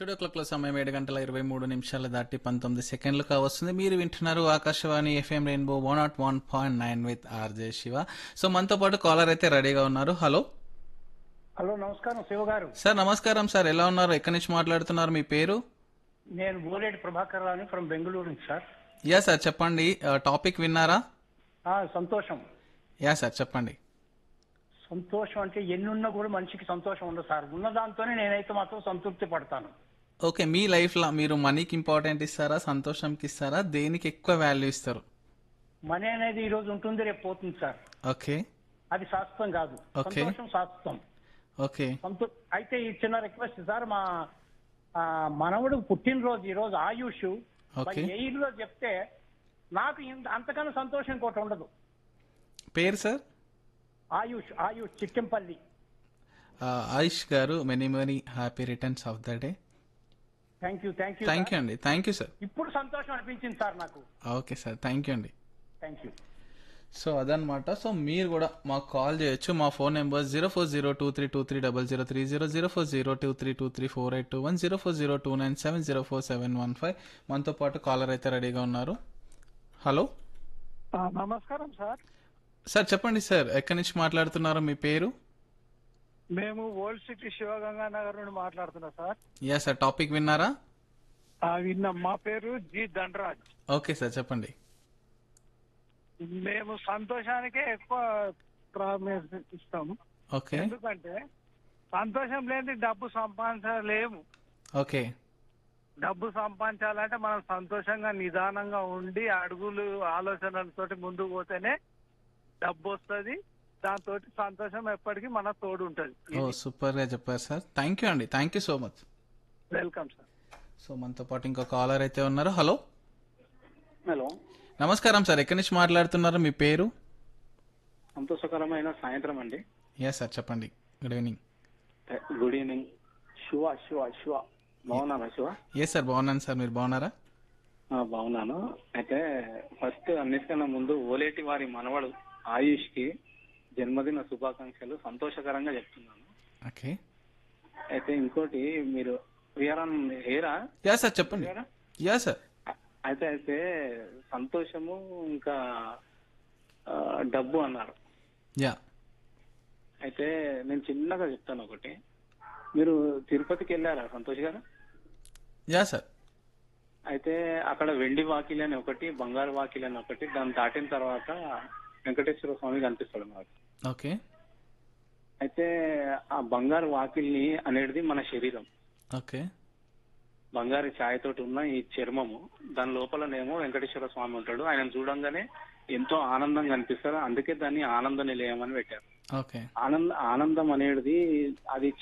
Studio క్లాక్లో సమయం ఏడు గంటల ఇరవై మూడు నిమిషాలు దాటి పంతొమ్మిది సెకండ్లు కావస్తుంది మీరు వింటున్నారు Akashvani FM rainbow one naught one point nine with RJ Shiva so మనతో పాటు కాలర్ అయితే రెడీగా ఉన్నారు హలో హలో నమస్కారం శివ గారు సార్ నమస్కారం సార్ ఎలా ఉన్నారు ఎక్కడి నుంచి మాట్లాడుతున్నారు మీ పేరు నేను బోలేటి ప్రభాకర్ రావుని ఫ్రమ్ బెంగళూరు నుంచి సార్ యా సార్ చెప్పండి టాపిక్ విన్నారా ఆ, సంతోషం యా సార్ చెప్పండి సంతోషం అంటే ఎన్నున్నా కూడా మనిషికి సంతోషం ఉండదు సార్ ఉన్న దాంతోనే నేనైతే మాత్రం సంతృప్తి పడతాను ఓకే మీ లైఫ్లో మీరు మనీకి ఇంపార్టెంట్ ఇస్తారా సంతోషంకి ఇస్తారా దేనికి ఎక్కువ వాల్యూ ఇస్తారు మనీ అనేది ఈ రోజు ఉంటుంది రేపు పోతుంది సార్ ఓకే అది శాశ్వతం కాదు Okay. సంతోషం శాశ్వతం ఓకే సంతో అయితే ఈ చిన్న రిక్వెస్ట్ సార్ మా ఆ, మనవడు పుట్టినరోజు ఈ రోజు ఆయుష్ Okay. ఎయిర్ లో చెప్తే నాకు ఇంత అంతకన్నా సంతోషం ఇంకోటి ఉండదు పేరు sir Ayush Ayush Chikkempalli Ayush garu many many happy returns of the day thank you thank you thank you అండి థ్యాంక్ యూ సార్ ఇప్పుడు సంతోషం అనిపించింది సార్ నాకు ఓకే సార్ థ్యాంక్ యూ అండి థ్యాంక్ యూ సో అదనమాట సో మీరు కూడా మాకు కాల్ చేయొచ్చు మా phone number zero four zero two three two three double zero three zero zero four zero two three two three four eight two one zero four zero two nine seven zero four seven one five మనతో పాటు caller అయితే రెడీగా ఉన్నారు hello ఆ, నమస్కారం sir sir చెప్పండి sir ఎక్కడి నుంచి మాట్లాడుతున్నారు మీ పేరు మేము ఓల్డ్ సిటీ శివగంగా నగర్ నుండి మాట్లాడుతున్నా సార్ యా సార్ టాపిక్ విన్నారా ఆ, విన్నాం మా పేరు జి దండరాజ్ ఓకే సార్ చెప్పండి మేము సంతోషానికే ఎక్కువ ప్రాముఖ్యత ఇస్తాము ఓకే ఎందుకంటే సంతోషం లేని డబ్బు సంపాదించలేము ఓకే డబ్బు సంపాదించాలంటే మనం సంతోషంగా నిదానంగా ఉండి అడుగులు ఆలోచనలతోటి ముందుకు పోతేనే డబ్బు వస్తుంది దాంతో సంతోషం ఎప్పటికీ మన తోడు ఉంటది ఓ సూపర్గా చెప్పారు సార్ థ్యాంక్ యూ అండి thank you so much welcome sir so మనతో పాటు ఇంకో కాలర్ అయితే ఉన్నారు హలో హలో నమస్కారం సార్ ఎక్కడి నుంచి మాట్లాడుతున్నారు మీ పేరు సంతోషకరమైన సాయంత్రం అండి యా సార్ చెప్పండి good evening good evening Shiva Shiva Shiva బాగున్నారా శివ ఏ సార్ బాగున్నాను సార్ మీరు బాగున్నారా ఆ, బాగున్నాను అయితే ఫస్ట్ అన్నిటికన్నా ముందు ఓలేటి వారి మనవడు ఆయుష్ కి జన్మదిన శుభాకాంక్షలు సంతోషకరంగా చెప్తున్నాను ఓకే అయితే ఇంకోటి మీరు వీఆర్ఆన్ హేరా యా సార్ చెప్పండి హేరా యా సార్ అయితే అయితే సంతోషము ఇంకా ఆ, డబ్బు అన్నారు యా అయితే నేను చిన్నగా చెప్తాను ఒకటి మీరు తిరుపతికి వెళ్ళారా సంతోష్ గారు యా సార్ అయితే అక్కడ వెండి వాకిలి అని ఒకటి బంగారు వాకిలి అని ఒకటి దాన్ని దాటిన తర్వాత వెంకటేశ్వర స్వామి కనిపిస్తాడు మనకు ఓకే అయితే ఆ బంగారు వాకిల్ని అనేది మన శరీరం ఓకే బంగారు ఛాయ తోటి ఉన్న ఈ చర్మము దాని లోపలనేమో వెంకటేశ్వర స్వామి ఉంటాడు ఆయన చూడంగానే ఎంతో ఆనందంగా అనిపిస్తారు అందుకే దాన్ని ఆనంద నిలయం అని పెట్టారు ఓకే ఆనంద ఆనందం అనేది అది